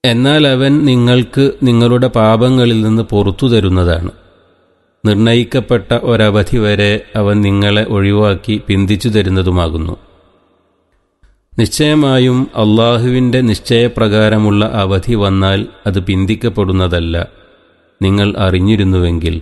എന്നാൽ അവൻ നിങ്ങൾക്ക് നിങ്ങളുടെ പാപങ്ങളിൽ നിന്ന് പുറത്തു തരുന്നതാണ് നിർണയിക്കപ്പെട്ട ഒരവധി വരെ അവൻ നിങ്ങളെ ഒഴിവാക്കി പിന്തിച്ചു തരുന്നതുമാകുന്നു നിശ്ചയമായും അള്ളാഹുവിൻ്റെ നിശ്ചയപ്രകാരമുള്ള അവധി വന്നാൽ അത് പിന്തിക്കപ്പെടുന്നതല്ല നിങ്ങൾ അറിഞ്ഞിരുന്നുവെങ്കിൽ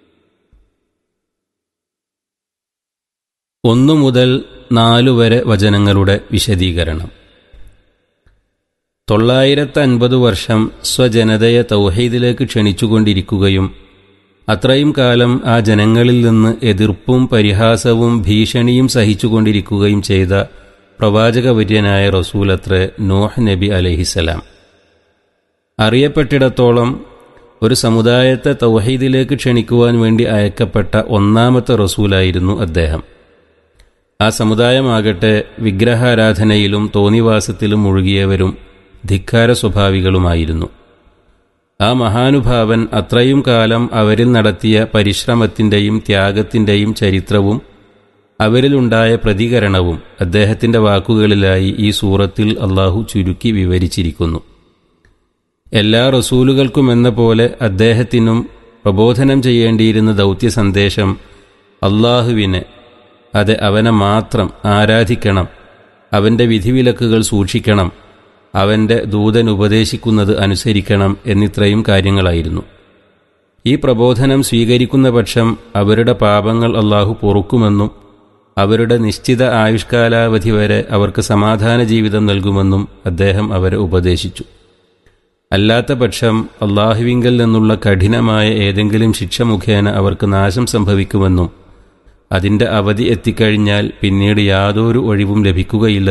ഒന്നു മുതൽ നാലു വരെ വചനങ്ങളുടെ വിശദീകരണം തൊള്ളായിരത്തി അൻപത് വർഷം സ്വജനതയെ തൗഹീദിലേക്ക് ക്ഷണിച്ചുകൊണ്ടിരിക്കുകയും അത്രയും കാലം ആ ജനങ്ങളിൽ നിന്ന് എതിർപ്പും പരിഹാസവും ഭീഷണിയും സഹിച്ചുകൊണ്ടിരിക്കുകയും ചെയ്ത പ്രവാചകവര്യനായ റസൂലത്രേ നോഹ് നബി അലഹിസലാം അറിയപ്പെട്ടിടത്തോളം ഒരു സമുദായത്തെ തൗഹീദിലേക്ക് ക്ഷണിക്കുവാൻ വേണ്ടി അയക്കപ്പെട്ട ഒന്നാമത്തെ റസൂലായിരുന്നു അദ്ദേഹം ആ സമുദായമാകട്ടെ വിഗ്രഹാരാധനയിലും തോന്നിവാസത്തിലും മുഴുകിയവരും ധിക്കാര സ്വഭാവികളുമായിരുന്നു ആ മഹാനുഭാവൻ അത്രയും കാലം അവരിൽ നടത്തിയ പരിശ്രമത്തിൻ്റെയും ത്യാഗത്തിൻ്റെയും ചരിത്രവും അവരിലുണ്ടായ പ്രതികരണവും അദ്ദേഹത്തിൻ്റെ വാക്കുകളിലായി ഈ സൂറത്തിൽ അള്ളാഹു ചുരുക്കി വിവരിച്ചിരിക്കുന്നു എല്ലാ റസൂലുകൾക്കുമെന്ന പോലെ അദ്ദേഹത്തിനും പ്രബോധനം ചെയ്യേണ്ടിയിരുന്ന ദൗത്യ സന്ദേശം അള്ളാഹുവിനെ അത് അവനെ മാത്രം ആരാധിക്കണം അവൻ്റെ വിധിവിലക്കുകൾ സൂക്ഷിക്കണം അവൻ്റെ ദൂതൻ ഉപദേശിക്കുന്നത് അനുസരിക്കണം എന്നിത്രയും കാര്യങ്ങളായിരുന്നു ഈ പ്രബോധനം സ്വീകരിക്കുന്ന പക്ഷം അവരുടെ പാപങ്ങൾ അള്ളാഹു പൊറുക്കുമെന്നും അവരുടെ നിശ്ചിത ആയുഷ്കാലാവധി വരെ അവർക്ക് സമാധാന ജീവിതം നൽകുമെന്നും അദ്ദേഹം അവരെ ഉപദേശിച്ചു അല്ലാത്ത പക്ഷം അള്ളാഹുവിങ്കൽ നിന്നുള്ള കഠിനമായ ഏതെങ്കിലും ശിക്ഷ മുഖേന അവർക്ക് നാശം സംഭവിക്കുമെന്നും അതിൻ്റെ അവധി എത്തിക്കഴിഞ്ഞാൽ പിന്നീട് യാതൊരു ഒഴിവും ലഭിക്കുകയില്ല